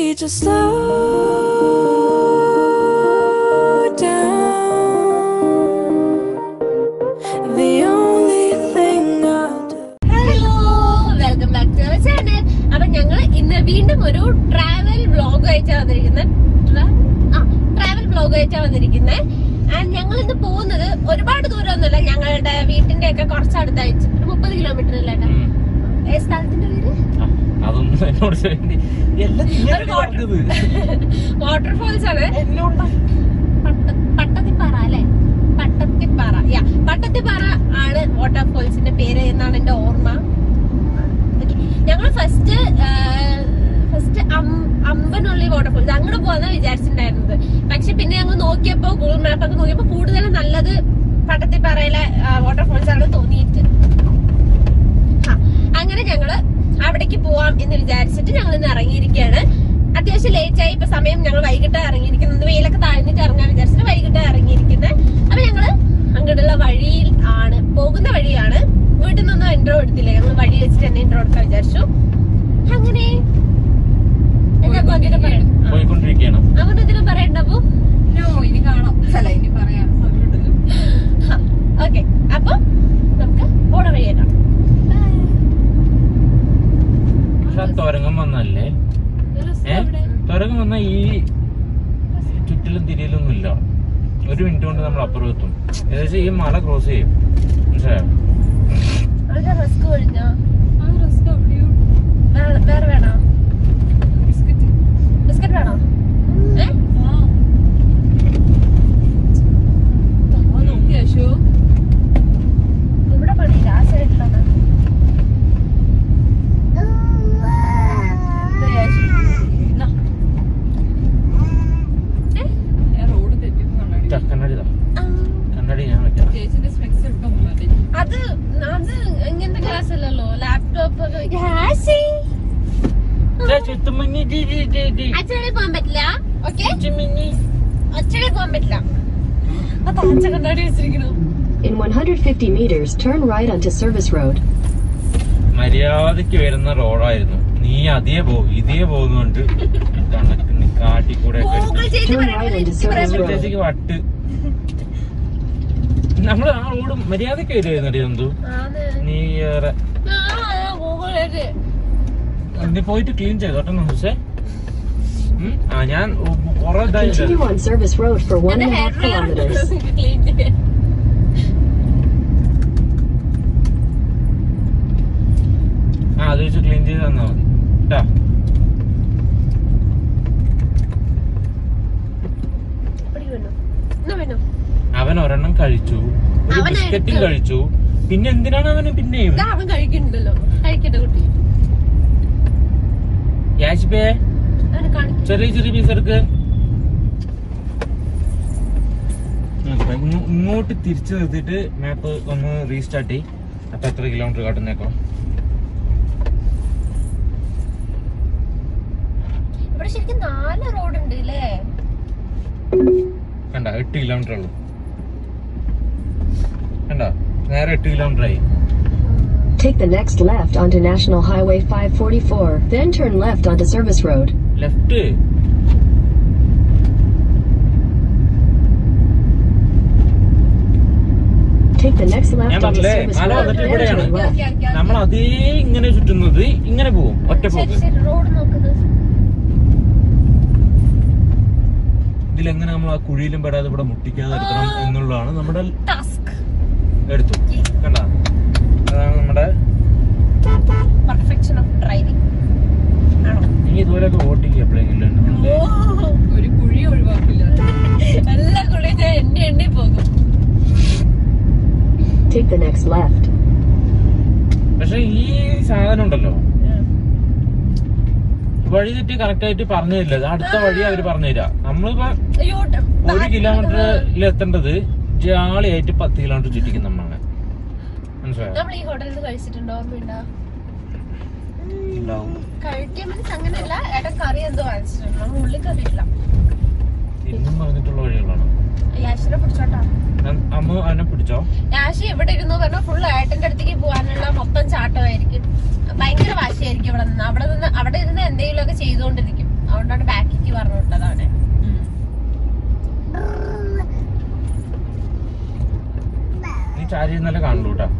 just slow down. The only thing I'll do. Hello welcome back to our channel അപ്പൊ ഞങ്ങൾ ഇന്ന് വീണ്ടും ഒരു ട്രാവൽ വ്ലോഗ് അയച്ചാ വന്നിരിക്കുന്നത് ആ ട്രാവൽ വ്ലോഗ് അയച്ചാ വന്നിരിക്കുന്നത് ആൻഡ് ഞങ്ങൾ ഇന്ന് പോകുന്നത് ഒരുപാട് ദൂരമൊന്നുമല്ല ഞങ്ങളുടെ വീട്ടിന്റെ ഒക്കെ കുറച്ചടുത്തായിട്ട് ഒരു മുപ്പത് കിലോമീറ്റർ അല്ലേ ഉം. ഏ സ്ഥലത്തിന്റെ പേര് ആ, അതൊന്നും എന്നോട് ചോദിക്കണ്ട. എല്ലാം നീയല്ലേ ഒരു water- പറഞ്ഞത്? വാട്ടർഫോൾസ് ആണ് പട്ട- പട്ടത്തിപ്പാറ അല്ലെ പട്ടത്തിപ്പാറ യാ പട്ടത്തിപ്പാറ ആണ് വാട്ടർഫോൾസിന്റെ പേര് എന്നാണ് എന്റെ ഓർമ്മ ഞങ്ങൾ ഫസ്റ്റ് ഫസ്റ്റ് അമ്പനുള്ളി വാട്ടർഫോൾസ് അങ്ങോട്ട് പോകാന്നാ വിചാരിച്ചിട്ടുണ്ടായിരുന്നത് പക്ഷെ പിന്നെ ഞങ്ങൾ നോക്കിയപ്പോ ഗൂഗിൾ മാപ്പ് ഒക്കെ നോക്കിയപ്പോ കൂടുതൽ നല്ലത് പട്ടത്തിപ്പാറയിലെ വാട്ടർഫോൾസ് ആണ് തോന്നിയിട്ട് ആ, അങ്ങനെ ഞങ്ങള് അവിടേക്ക് പോവാം എന്ന് വിചാരിച്ചിട്ട് ഞങ്ങൾ ഇന്ന് ഇറങ്ങിയിരിക്കുകയാണ് അത്യാവശ്യം ലേറ്റ് ആയി ഇപ്പൊ സമയം ഞങ്ങൾ വൈകിട്ട് ഇറങ്ങിയിരിക്കുന്നത് വെയിലൊക്കെ താഴ്ന്നിട്ട് ഇറങ്ങാൻ വിചാരിച്ചിട്ട് വൈകിട്ട് ഇറങ്ങിയിരിക്കുന്നത് അപ്പൊ ഞങ്ങള് അങ്ങോട്ടുള്ള വഴിയിൽ ആണ് പോകുന്ന വഴിയാണ് വീട്ടിൽ നിന്നൊന്നും ഇൻട്രോ എടുത്തില്ല ഞങ്ങൾ വഴി വെച്ചിട്ട് തന്നെ ഇൻട്രോ എടുക്കാൻ വിചാരിച്ചു അങ്ങനെ എന്താ അപ്പൊ എന്തെങ്കിലും പറയണം പോയിക്കൊണ്ടിരിക്കുകയാണ് അങ്ങനെ എന്തെങ്കിലും പറയണ്ടപ്പോ നോ, ഇനി കാണാം അല്ല ഇനി പറയാം സമയമുണ്ടല്ലോ ഓക്കെ അപ്പൊ നമുക്ക് പോണ വഴിയെ കാണാം പക്ഷെ ആ തുരങ്കം വന്നല്ലേ ഏ തുരങ്കം വന്ന ഈ ചുറ്റിലും തിരിയലൊന്നും ഇല്ല ഒരു മിനിറ്റ് കൊണ്ട് നമ്മൾ അപ്പുറം എത്തും ഏകദേശം ഈ മല ക്രോസ് ചെയ്യും മനസ്സിലായോ അതിന്റെ റിസ്ക് കഴിഞ്ഞോ ആ റസ്ക് അവിടെയോ വേറെ വേറെ വേണോ ബിസ്ക്കറ്റ് ബിസ്ക്കറ്റ് വേണോ ഏ ആ ആ നോക്കി അശോ ഇവിടെ പണിയില്ല ആ സൈഡിലാണ് ഞാൻ റോഡ് തെറ്റിട്ട് കണ്ണാടി ഇതാ, കണ്ണാടി ഇതാ. കണ്ണാടി ഞാൻ വെക്കാം ചേച്ചിന്റെ സ്പെക്സ് എടുക്കാൻ പോകാതെ അത് അത് ഇങ്ങനത്തെ ക്ലാസ് അല്ലല്ലോ ലാപ്ടോപ്പ് ദാ, ചുറ്റുമഞ്ഞി, ദി, ദി, ദി, ദി. അച്ഛനെ പോകാൻ പറ്റില്ല ഓക്കെ ചുറ്റുമഞ്ഞി. അച്ഛനെ പോകാൻ പറ്റില്ല ആ താഴ്ച കണ്ണാടി വെച്ചിരിക്കണു In 150 meters, turn right onto Service Road. മര്യാദക്ക് വരുന്ന റോഡായിരുന്നു നീ അതേ പോ ഇതേ പോകുന്നുണ്ട് കണക്കിന് കാട്ടിക്കൂടെ ഒക്കെ ഗൂഗിൾ ചെയ്ത് Turn right into service road. ചേച്ചിക്ക് വട്ട് നമ്മള് ആ റോഡ് മര്യാദക്ക് വരുമായിരുന്നു എന്തു നീ ഏറെ ഗൂഗിൾ ചെയ്ത് നീ പോയിട്ട് ക്ലീൻ ചെയ്തോട്ടെ പക്ഷേ ആ ഞാൻ കൊറേ ഇതായില്ല Continue on Service Road for one എന്റെ and a ഹെയർ half kilometers. ക്ലീൻ ചെയ്യാൻ ആ അത് വെച്ച് ക്ലീൻ ചെയ്ത് തന്നാ മതി കേട്ടാ ഇവിടെ വേണോ എന്നാ വേണോ അവൻ ഒരെണ്ണം കഴിച്ചു ഒരു അവൻ ബിസ്ക്കറ്റും എടുത്തു. കഴിച്ചു പിന്നെ എന്തിനാണ് അവന് പിന്നെയും ഇതാ അവൻ കഴിക്കുന്നുണ്ടല്ലോ കഴിക്കട്ടെ കുട്ടി യാഷിപ്പേ അവനെ കാണിക്കും ചെറിയ ചെറിയ പീസ് എടുക്ക് നോക്കട്ടെ, ഇങ്ങോ- ഇങ്ങോട്ട് തിരിച്ചു നിർത്തിയിട്ട് മാപ്പ് ഒന്ന് റീസ്റ്റാർട്ട് ചെയ്യും അപ്പൊ എത്ര കിലോമീറ്റർ കാട്ടുന്നേക്കോ ഇവിടെ ശരിക്കും നാല് റോഡ് ഉണ്ട് അല്ലേ കണ്ട എട്ട് കിലോമീറ്റർ ഉള്ളു കണ്ട നേരെ എട്ട് കിലോമീറ്റർ ആയി Take the next left onto National Highway 544, then turn left onto Service Road. Left Take the next left ഞാൻ onto പറഞ്ഞില്ലേ Service മല Road, വന്നിട്ട് then ഇവിടെയാണ് turn left. നമ്മൾ അതേ ഇങ്ങനെ ചുറ്റുന്നത് ഇങ്ങനെ പോകും ഒറ്റ ശരി പോക്ക് ശരി റോഡ് നോക്കുന്നത് ഇതിലെങ്ങനെ നമ്മൾ ആ കുഴിയിലും പെടാതെ ഇവിടെ മുട്ടിക്കാതെ എടുക്കണം എന്നുള്ളതാണ് നമ്മുടെ ടാസ്ക് എടുത്തു കണ്ട അതാണ് നമ്മുടെ പെർഫെക്ഷൻ ഓഫ് ഡ്രൈവിംഗ് ആണോ നീ ഇതുപോലെയൊക്കെ ഓട്ടിക്കുക എപ്പോഴെങ്കിലും ഓ ഒരു കുഴി ഒഴിവാക്കില്ല എല്ലാ കൂടെ ഞാൻ എണ്ണി എണ്ണി പോകും Take the next left. പക്ഷെ ഈ സാധനം ഉണ്ടല്ലോ വഴി തെറ്റി കറക്റ്റ് ആയിട്ട് പറഞ്ഞു തരില്ല ഇത് അടുത്ത വഴി അവര് പറഞ്ഞു തരാം നമ്മളിപ്പോ അയ്യോ ഒരു കിലോമീറ്ററിൽ എത്തേണ്ടത് ജാളിയായിട്ട് പത്ത് കിലോമീറ്റർ ചുറ്റിക്കും നമ്മളാണ് മനസ്സിലായോ നമ്മൾ ഈ ഹോട്ടലിൽ നിന്ന് കഴിച്ചിട്ടുണ്ടോ ഓർമ്മയുണ്ടോ ഉണ്ടാവും കഴിക്കാൻ മീൻസ് അങ്ങനെയല്ല ഏട്ടൻ കറി എന്തോ വാങ്ങിച്ചിട്ടുണ്ട് നമ്മൾ ഉള്ളിൽ കറിയില്ല എന്നും പറഞ്ഞിട്ടുള്ള വഴികളാണ് യാഷിനെ പിടിച്ചോട്ടാ ഞാൻ- അമ്മ അവനെ പിടിച്ചോ യാഷി ഇവിടെ ഇരുന്നു പറഞ്ഞാൽ ഫുൾ ഏട്ടന്റെ അടുത്തേക്ക് പോകാനുള്ള മൊത്തം ചാട്ടമായിരിക്കും ഭയങ്കര വാശിയായിരിക്കും ഇവിടെ നിന്ന് അവിടെ നിന്ന് അവിടെ ഇരുന്ന് എന്തെങ്കിലുമൊക്കെ ചെയ്തുകൊണ്ടിരിക്കും അതുകൊണ്ടാണ് ബാക്കിക്ക് പറഞ്ഞു വിട്ടത് അവനെ നീ ചാരി ഇന്നലെ കാണുള്ളൂ കേട്ടാ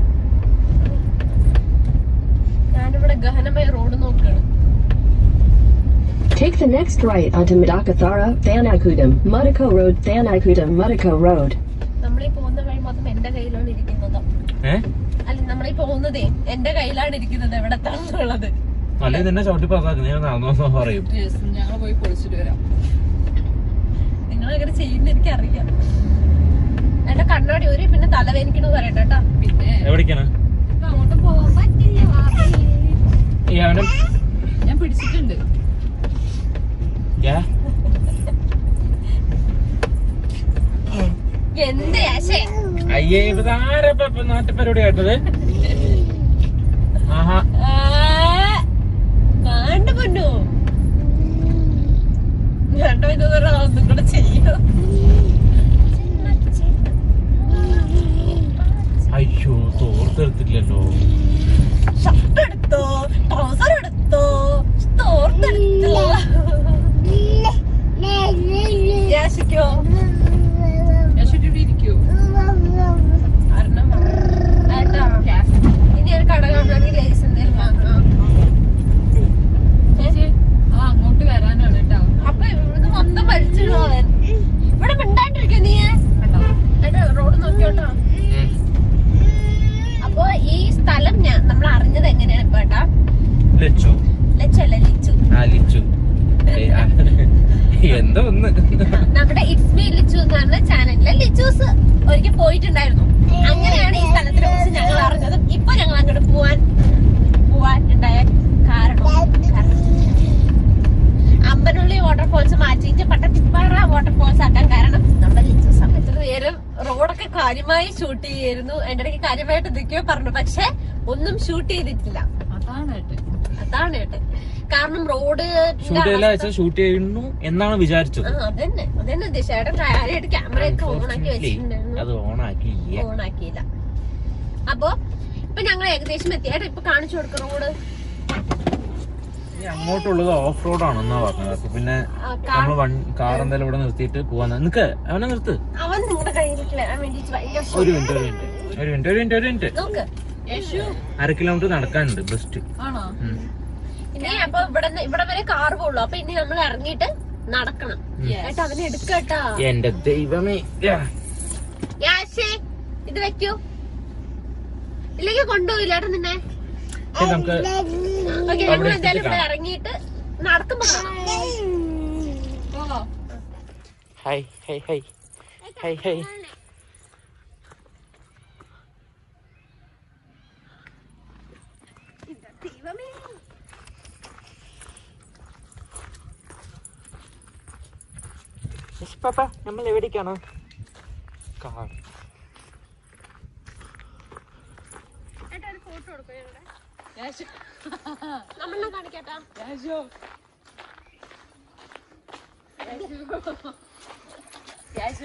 ഞാനിവിടെ ഗഹനമായ റോഡ് നോക്കാണ് Take the next right onto Madakathara, Thanakudam, Mudako Road, Thanakudam, Mudako Road. നമ്മളീ പോകുന്ന വഴി മൊത്തം എന്റെ കയ്യിലാണ് ഇരിക്കുന്നത് ഏ അല്ല നമ്മളീ പോകുന്നതേ എന്റെ കയ്യിലാണ് ഇരിക്കുന്നത് എവിടത്താന്നുള്ളത് അല്ലെ നിന്നെ ചവിട്ടി പാസ്സാക്കി നീ നടന്നു പറയും ഞങ്ങൾ പോയി പൊളിച്ചിട്ട് വരാം നിങ്ങൾ അങ്ങനെ ചെയ്യുന്ന എനിക്കറിയാം എന്റെ കണ്ണാടി ഒരു പിന്നെ തലവേനിക്കണെന്ന് പറയട്ടെ കേട്ടാ പിന്നെ എവിടേക്കാണ് ഇപ്പൊ അങ്ങോട്ട് പോകാൻ പറ്റില്ല വാപ്പി. ഈ അവനെ ഞാൻ പിടിച്ചിട്ടുണ്ട് യാ എന്ത് ആശേ അയ്യേ ഇതാരാ ഇപ്പൊ നാട്ടുപരിപാടി കേട്ടത് ആഹാ കാണ്ട പൊന്നു കണ്ടോ ഇത് ഒന്നും കൂടെ ചെയ്യോ അയ്യോ തോർത്തെടുത്തില്ലല്ലോ ഷർട്ട് എടുത്തോ ട്രൗസർ എടുത്തോ തോർത്തെടുത്തോ യാശിക്കോ യശോട്ടി ഇവിടെ ഇരിക്കൂ കാരണം ഏട്ടാ ഇനി ഒരു കട കാണണമെങ്കിൽ ലൈസ് എന്തെങ്കിലും വാങ്ങാം ചേച്ചി ആ അങ്ങോട്ട് വരാനാണ് കേട്ടോ അപ്പൊ ഇത് മൊത്തം വലിച്ചിടുവോ അവൻ ഇവിടെ മിണ്ടാണ്ടിരിക്കോ നീ കണ്ടോ ഏട്ടാ റോഡ് നോക്കിയോട്ടോ അപ്പൊ ഈ സ്ഥലം ഞാൻ നമ്മൾ അറിഞ്ഞത് എങ്ങനെയാണ് ഇപ്പൊ ഏട്ടാ ലച്ചു ലച്ചല്ല ലിച്ചു ആ ലിച്ചു ഏ, ആ. എന്തോ ഒന്ന് നമ്മുടെ ഇറ്റ്സ് മീ ലിച്ചു എന്ന് പറഞ്ഞ ചാനലിലെ ലിച്ചൂസ് ഒരിക്കൽ പോയിട്ടുണ്ടായിരുന്നു അങ്ങനെയാണ് ഈ സ്ഥലത്തിനെ കുറിച്ച് ഞങ്ങൾ അറിഞ്ഞത് ഇപ്പൊ ഞങ്ങൾ അങ്ങോട്ട് പോവാൻ പോവാൻ ഉണ്ടായ കാരണം കാരണം അമ്പനുള്ളി വാട്ടർഫോൾസ് മാറ്റിയിട്ട് പട്ടത്തിപ്പാറ വാട്ടർഫോൾസ് ആക്കാൻ കാരണം നമ്മുടെ ലിച്ചൂസ് ആണ് ഇത്ര നേരം റോഡൊക്കെ കാര്യമായി ഷൂട്ട് ചെയ്യായിരുന്നു എന്റെ ഇടയ്ക്ക് കാര്യമായിട്ട് എന്തൊക്കെയോ പറഞ്ഞു പക്ഷെ ഒന്നും ഷൂട്ട് ചെയ്തിട്ടില്ല അതാണ് കേട്ടോ അതാണ് കേട്ടെ കാരണം റോഡ് ഷൂട്ട് ചെയ്തില്ല വെച്ചാൽ ഷൂട്ട് ചെയ്യുന്നു എന്നാണ് വിചാരിച്ചത് ആ അതന്നെ അതന്നെ ഉദ്ദേശം കാര്യമായിട്ട് ക്യാമറ ഒക്കെ ഓൺ ആക്കി Unfortunately, വെച്ചിട്ടുണ്ടായിരുന്നു അത് ഓണാക്കി ഓൺ ആക്കിയില്ല അപ്പൊ ഇപ്പൊ ഞങ്ങൾ ഏകദേശം എത്തി ഏട്ടാ ഇപ്പൊ കാണിച്ചു കൊടുക്ക റോഡ് അങ്ങോട്ടുള്ളത് ഓഫ് റോഡ് ആണെന്നാ പറഞ്ഞത് അപ്പൊ പിന്നെ ആ, കാ- നമ്മൾ വൺ കാർ എന്തായാലും ഇവിടെ നിർത്തിയിട്ട് പോവാന്ന് നിക്ക് അവനെ നിർത്ത് അവൻ നിങ്ങളുടെ കയ്യിൽ ക്ലിയറാൻ വേണ്ടിട്ട് ഭയങ്കര ഒരു മിനിറ്റ് ഒരു മിനിറ്റ് ഒരു മിനിറ്റ് ഒരു മിനിറ്റ് ഒരു മിനിറ്റ് നോക്ക് യേശു അര കിലോമീറ്റർ നടക്കാനുണ്ട് ബെസ്റ്റ് ആണോ ഇനി അപ്പൊ ഇവിടെ ഇവിടെ വരെ കാർ പോകുള്ളൂ അപ്പൊ ഇനി നമ്മൾ ഇറങ്ങിയിട്ട് നടക്കണം ഏട്ടാ അവനെ എടുക്കട്ടാ എന്റെ ദൈവമേ യാ. യാശേ ഇത് വെക്കൂ ഇല്ലെങ്കിൽ കൊണ്ടുപോയില്ല ഏട്ടാ നിന്നെ ശരി, നമുക്ക് ഓക്കെ അവിടെ ഞങ്ങൾ എന്തായാലും ഇവിടെ കാണാം. ഇറങ്ങിയിട്ട് നടക്കുമ്പോ കാണാം ഓ ഹൈ ഹൈ ഹൈ ഹൈ ഹൈ ദൈവമേ പാപ്പ നമ്മൾ എവിടേക്കാണ് കാർ ഏട്ടാ ഒരു ഫോട്ടോ എടുക്കോ ഞങ്ങളുടെ യേശു നമ്മളെ കാണിക്കട്ടാ യേശു യേശു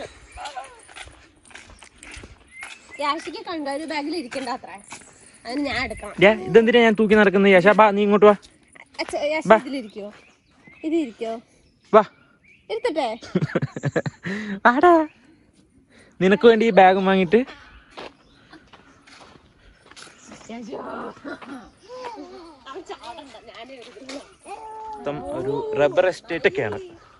യാഷിക്ക് കണ്ടൊരു ബാഗിൽ ഇരിക്കണ്ട അത്ര അതിന് ഞാൻ എടുക്കണം ഇതെന്തിനാ ഞാൻ തൂക്കി നടക്കുന്നത് യശാ ബാ നീ ഇങ്ങോട്ട് വാ അച്ഛ, യാഷി ബാ. ഇതിലിരിക്കോ ഇതിരിക്കോ വാ ഇരുത്തട്ടെ ആടാ നിനക്ക് വേണ്ടി ഈ ബാഗും വാങ്ങിട്ട് അവൻ ചാടണ്ട ഞാനേ എടുക്കുന്നു. മൊത്തം ഒരു റബ്ബർ എസ്റ്റേറ്റ് ഒക്കെയാണ്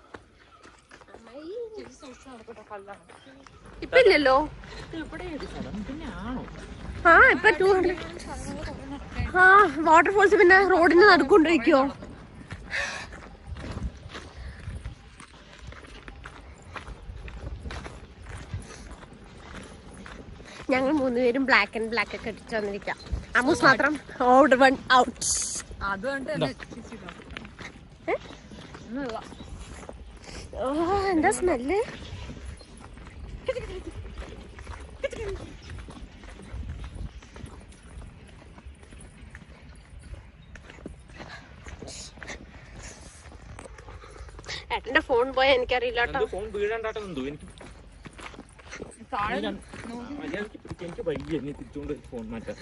ഇപ്പൊ ഇല്ലല്ലോ ആ ഇപ്പൊ ടൂ ഹൺഡ്രഡ് ആ വാട്ടർഫോൾസ് പിന്നെ റോഡിന് നടുക്കൊണ്ടിരിക്കോ ഞങ്ങൾ മൂന്നുപേരും ബ്ലാക്ക് ആൻഡ് ബ്ലാക്ക് ഒക്കെ അടിച്ചു വന്നിരിക്കാം അമൂസ് മാത്രം ഓർഡർ വൺ ഔട്ട് അതുകൊണ്ട് തന്നെ ചേച്ചി ഒന്നുമില്ല ഓ എന്താ സ്മെല്ല് ഏട്ടന്റെ ഫോൺ പോയാ എനിക്കറിയില്ല കേട്ടോ ഫോൺ വീഴാണ്ടാട്ടെ നിന്നു എനിക്ക് താഴെ മര്യാദയ്ക്ക് പിടിക്കാൻ എനിക്ക് വയ്യ നീ തിരിച്ചുകൊണ്ട് ഫോൺ മാറ്റാം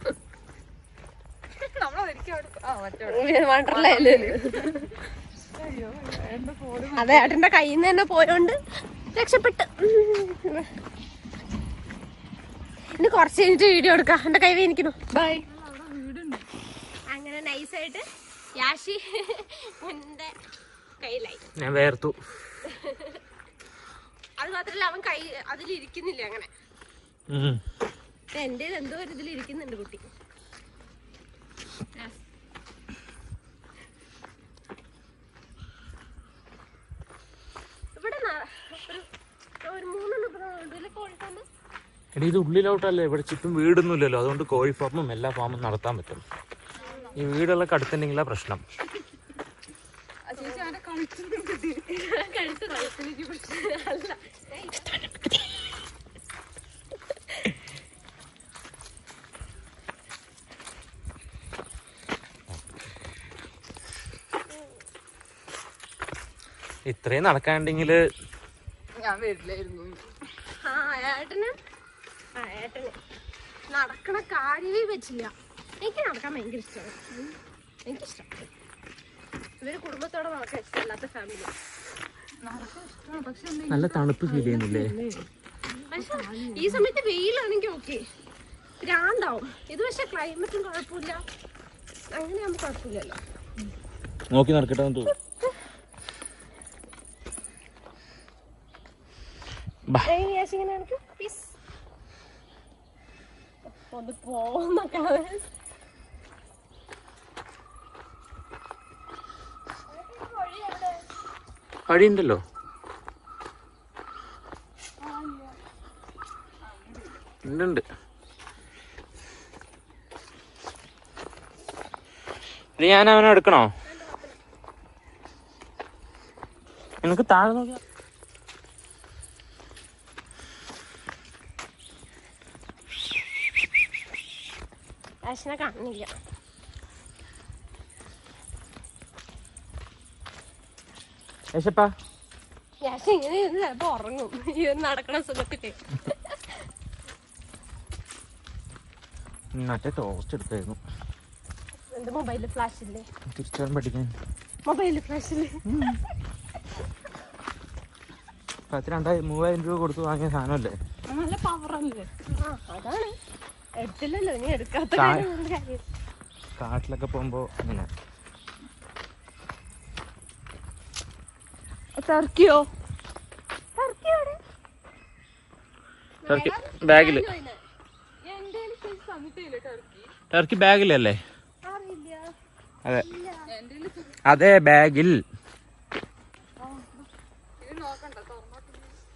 നമ്മളൊരിക്കലും അവിടെ ആ മറ്റേ വണ്ടർലയില് അതെ ഏട്ടന്റെ കയ്യിൽ നിന്ന് തന്നെ പോയോണ്ട് രക്ഷപ്പെട്ട് ഇനി കുറച്ച് കഴിഞ്ഞിട്ട് വീഡിയോ എടുക്കാം എന്റെ കൈ വേനിക്കുന്നു ബൈ അങ്ങനെ നൈസായിട്ട് യാഷി എന്റെ കയ്യിലായി ഞാൻ വേർത്തു അത് മാത്രല്ല അവൻ കൈ അതിലിരിക്കുന്നില്ല അങ്ങനെ ഉം. എന്റെ എന്തോ ഒരു ഇതിലിരിക്കുന്നുണ്ട് കുട്ടി ഇവിടെ ന- ഒരു ഒരു മൂന്നെണ്ണം കോഴിക്കാമ്പ് എടി ഇത് ഉള്ളിലോട്ടല്ലേ ഇവിടെ ചുറ്റും വീടൊന്നുമില്ലല്ലോ അതുകൊണ്ട് കോഴി ഫാമും എല്ലാ ഫാമും നടത്താൻ പറ്റും ഈ വീടുകളൊക്കെ അടുത്തുണ്ടെങ്കിലാ പ്രശ്നം കഴുത്ത് കഴുത്തിലേക്ക് പിടിച്ച് അല്ല ഇത്രയും നടക്കാണ്ടെങ്കിൽ ഞാൻ വരില്ലായിരുന്നു ആ ഏട്ടന് ആ ഏട്ടന് നടക്കണ കാര്യമേ വെച്ചില്ല എനിക്ക് നടക്കാൻ ഭയങ്കര ഇഷ്ടമാണ് എനിക്കിഷ്ടം ഇവര് കുടുംബത്തോടെ നടക്കാൻ ഇഷ്ടമല്ലാത്ത ഫാമിലി നല്ല തണുപ്പ് ഫീൽ ചെയ്യുന്നില്ലേ പക്ഷെ ഈ സമയത്ത് വെയിലാണെങ്കിൽ ഓക്കെ ഭ്രാന്താവും ഇത് പക്ഷെ ക്ലൈമറ്റും കുഴപ്പമില്ല അങ്ങനെയാകുമ്പോ കുഴപ്പമില്ലല്ലോ നോക്കി നടക്കട്ടെ എന്ന് തോന്നുന്നു ബാ. ഏയ് യേശു ഇങ്ങനെ നടക്ക്. Peace. ഒന്ന് പോന്നൊക്കെ വഴിയുണ്ടല്ലോ ഉണ്ട് ഉണ്ട് ഇനി ഞാൻ അവനെ എടുക്കണോ എനിക്ക് താഴെ നോക്കിയാ യേശുനെ കാണുന്നില്ല യേശപ്പാ യേശു ഇങ്ങനെ ഇരുന്ന് ചിലപ്പോ ഉറങ്ങും ഈ ഒരു നടക്കണ സുഖത്തില് മറ്റേ ടോസ്റ്റ് എടുത്തായിരുന്നു എന്റെ മൊബൈലിൽ ഫ്ലാഷ് ഇല്ലേ തിരിച്ചു പഠിക്കാൻ മൊബൈലിൽ ഫ്ലാഷ് ഇല്ലേ പത്ത് രണ്ടായിരം മൂവായിരം രൂപ കൊടുത്ത് വാങ്ങിയ സാധനമല്ലേ നല്ല പവറല്ലേ ആ അതാണ് എടുത്തില്ലല്ലോ ഇനി എടുക്കാത്ത താ- കാര്യം കൊണ്ട് കാര്യം കാട്ടിലൊക്കെ പോകുമ്പോ അങ്ങനെ ടർക്കിയോ ടർക്കിയോടെ ടർക്കി ബാഗില് എന്റെ തന്നിട്ടില്ല ടർക്കി ടർക്കി ബാഗിലല്ലേ അറിയില്ല അതെ അതെ ബാഗിൽ ഇത് നോക്കണ്ട തുറന്നോട്ട്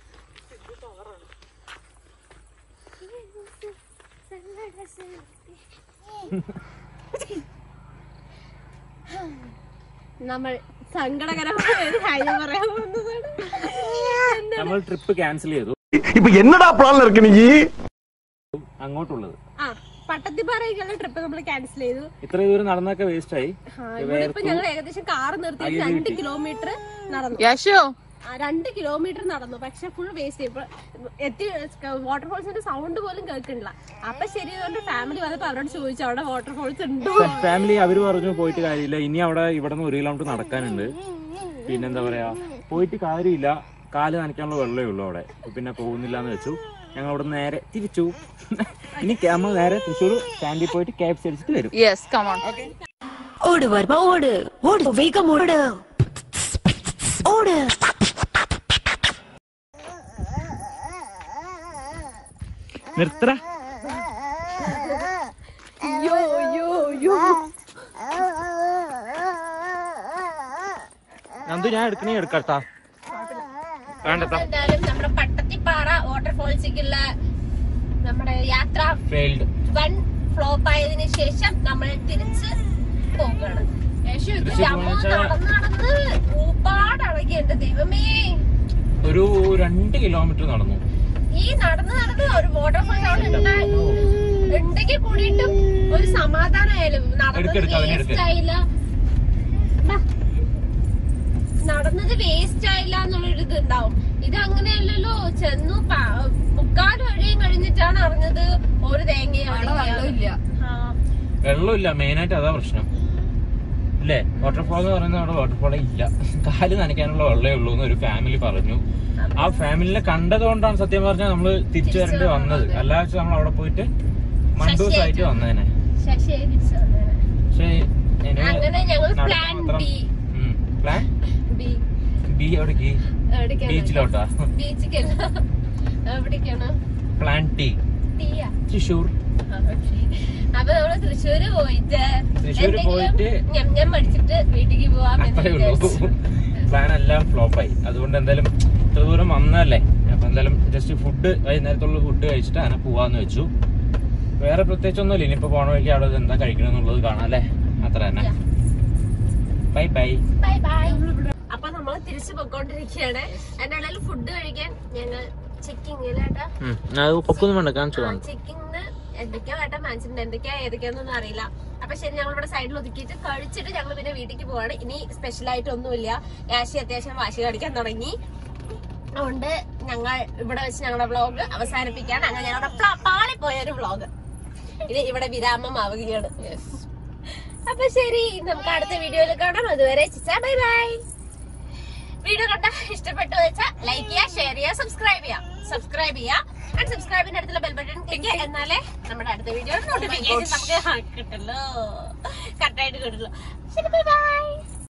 നമ്മൾ സങ്കടകരമായ ഒരു കാര്യം പറയാൻ പോകുന്നതാണ് നമ്മൾ ട്രിപ്പ് ക്യാൻസൽ ചെയ്തു இப்ப என்னடா பிளான்ல இருக்க நீ അങ്ങോട്ടുള്ളത് ആ പട്ടത്തിപ്പാറയ്ക്കുള്ള ട്രിപ്പ് നമ്മൾ ക്യാൻസൽ ചെയ്തു ഇത്ര ദൂരം നടന്നൊക്കെ വേസ്റ്റ് ആയി ആ, ഇവിടെ ഇപ്പൊ ഞങ്ങൾ ഏകദേശം കാർ നിർത്തി രണ്ട് കിലോമീറ്റർ നടന്നു യശോ ആ, രണ്ട് കിലോമീറ്റർ നടന്നു പക്ഷെ ഫുൾ വേസ്റ്റ് ഇപ്പൊ എത്തി വാട്ടർഫോൾസിന്റെ സൗണ്ട് പോലും കേൾക്കണില്ല അപ്പൊ ശരി അതുകൊണ്ട് ഫാമിലി വന്നപ്പോ അവരോട് ചോദിച്ചു അവിടെ വാട്ടർഫോൾസ് ഉണ്ടോ ഫാമിലി അവര് പറഞ്ഞു പോയിട്ട് കാര്യമില്ല ഇനി അവിടെ ഇവിടെ നിന്ന് ഒരു കിലോമീറ്റർ നടക്കാനുണ്ട് പിന്നെന്താ പറയാ പോയിട്ട് കാര്യമില്ല കാല് നനയ്ക്കാനുള്ള വെള്ളമേ ഉള്ളൂ അവിടെ അപ്പൊ പിന്നെ പോകുന്നില്ല എന്ന് വെച്ചു ഞങ്ങൾ അവിടെ നേരെ തിരിച്ചു ഇനി നമ്മൾ നേരെ തൃശ്ശൂർ സ്റ്റാൻഡിൽ പോയിട്ട് ക്യാബ്സ് അടിച്ചിട്ട് വരും യെസ് കമോൺ ഓട് വർമ്മ ഓട് ഓട് വേഗം ഓട് ഓട് നിർത്തറ യോ യോ യോ നന്ദു ഞാൻ എടുക്കണേ എടുക്കട്ടാ വേണ്ടത്താ എന്തായാലും നമ്മുടെ പട്ടത്തിപ്പാറ വാട്ടർഫോൾസിക്കുള്ള നമ്മുടെ യാത്ര ഫെയിൽഡ് വൺ ഫ്ലോപ്പ് ആയതിനു ശേഷം നമ്മൾ തിരിച്ച് പോവുകയാണ് യേശു ഇത് തിരിച്ച് രമോ പോവാന്ന് വെച്ചാ- നടന്ന് നടന്ന് ഊപ്പാടളകി എന്റെ ദൈവമേ ഒരു രണ്ട് കിലോമീറ്റർ നടന്നു ഈ നടന്ന് നടന്ന് ഒരു വാട്ടർഫോൾ അവിടെ ഉണ്ടായിരുന്നു ഉണ്ടെങ്കിൽ കൂടിയിട്ടും ഒരു സമാധാനമായാലും നടന്നത് എടുക്ക് എടുക്ക്, അവനെ എടുക്ക്. വേസ്റ്റ് ആയില്ല ബാ. നടന്നത് വേസ്റ്റ് ആയില്ല എന്നുള്ളൊരു ഇത് ഉണ്ടാവും ഇത് അങ്ങനെയല്ലല്ലോ ചെന്നു പ- മുക്കാൽ വഴിയും കഴിഞ്ഞിട്ടാണ് അറിഞ്ഞത് ഒരു തേങ്ങ അവിടെ വെള്ളമില്ല വെള്ളമില്ല മെയിനായിട്ട് അതാ പ്രശ്നം ഇല്ലേ വാട്ടർഫോൾ എന്ന് പറയുന്ന അവിടെ വാട്ടർഫോളേ ഇല്ല കാല് നനയ്ക്കാനുള്ള വെള്ളമേ ഉള്ളൂ എന്ന് ഒരു ഫാമിലി പറഞ്ഞു ആ ഫാമിലിനെ കണ്ടതുകൊണ്ടാണ് സത്യം പറഞ്ഞാൽ നമ്മള് തിരിച്ചു വരേണ്ടി വന്നത് അല്ലാതെ നമ്മൾ അവിടെ പോയിട്ട് മണ്ടൂസ് ആയിട്ട് വന്നേനെ ശശിയായി തിരിച്ചു വന്നേനെ. പക്ഷേ anyway, അങ്ങനെ ഞങ്ങൾ നടക്കാൻ പ്ലാൻ മാത്രം- ബി ഉം. പ്ലാൻ ബി ബി എവിടേക്ക് എവിടേക്കാണ് ബീച്ചിലോട്ടാ ബീച്ചിക്കല്ല എവിടേക്കാണ് പ്ലാൻ ടി ടീയാ തൃശൂർ അപ്പൊ നമ്മള് തൃശ്ശൂര് പോയിട്ട് തൃശ്ശൂര് പോയിട്ട് ഞാൻ ഞാൻ പഠിച്ചിട്ട് വീട്ടിലേക്ക് പോവാൻ അത്രേ ഉള്ളൂ പ്ലാൻ എല്ലാം ഫ്ലോപ്പായി അതുകൊണ്ട് എന്തായാലും ഇത്ര ദൂരം വന്നതല്ലേ അപ്പൊ എന്തായാലും ജസ്റ്റ് ഫുഡ് വൈകുന്നേരത്തുള്ള ഫുഡ് കഴിച്ചിട്ട് അങ്ങനെ പോവാന്ന് വെച്ചു വേറെ പ്രത്യേകിച്ചൊന്നുമില്ല ഇനിയിപ്പോ പോണ വഴിക്ക് അവിടെ എന്താ കഴിക്കണമെന്നുള്ളത് കാണാം അല്ലേ അത്ര തന്നെ ബൈ ബൈ ബൈ ബൈ അപ്പൊ നമ്മള് തിരിച്ചു പൊക്കോണ്ടിരിക്കുകയാണ് അതിന്റെ ഇടയിൽ ഫുഡ് കഴിക്കാൻ ഞങ്ങൾ ചെക്കിങ്ങിലേട്ടാ പൊക്കൊന്നും വേണ്ട കാണിച്ചു ചെക്കിങ്ങിന് എന്തൊക്കെയോ ഏട്ടൻ വാങ്ങിച്ചിട്ടുണ്ട് എന്തൊക്കെയാ ഏതൊക്കെയാന്നൊന്നും അറിയില്ല അപ്പൊ ശരി ഞങ്ങൾ ഇവിടെ സൈഡിൽ ഒതുക്കിയിട്ട് കഴിച്ചിട്ട് ഞങ്ങൾ പിന്നെ വീട്ടിലേക്ക് പോവാണ് ഇനി സ്പെഷ്യൽ ആയിട്ടൊന്നുമില്ല യാശി അത്യാവശ്യം വാശി കാണിക്കാൻ തുടങ്ങി അതുകൊണ്ട് ഞങ്ങൾ ഇവിടെ വെച്ച് ഞങ്ങളുടെ വ്ളോഗ് അവസാനിപ്പിക്കാൻ അങ്ങനെ ഞങ്ങളുടെ പ്ല- പാളിപ്പോയ ഒരു വ്ളോഗ് ഇത് ഇവിടെ വിരാമം ആവുകയാണ് അപ്പൊ ശരി നമുക്ക് അടുത്ത വീഡിയോയിൽ കാണാം അതുവരെ ബൈ ബൈ വീഡിയോ കണ്ട ഇഷ്ടപ്പെട്ടു വെച്ചാൽ ലൈക്ക് ചെയ്യുക ഷെയർ ചെയ്യുക സബ്സ്ക്രൈബ് ചെയ്യുക സബ്സ്ക്രൈബ് ചെയ്യുക ആൻഡ് സബ്സ്ക്രൈബിന്റെ അടുത്തുള്ള ബെൽ ബട്ടൺ ക്ലിക്ക് ചെയ്യുക എന്നാലേ നമ്മുടെ അടുത്ത വീഡിയോ നോട്ടിഫിക്കേഷൻ നമുക്ക് കിട്ടുള്ളൂ കറക്റ്റായിട്ട് കിട്ടുള്ളൂ ശരി ബൈ ബൈ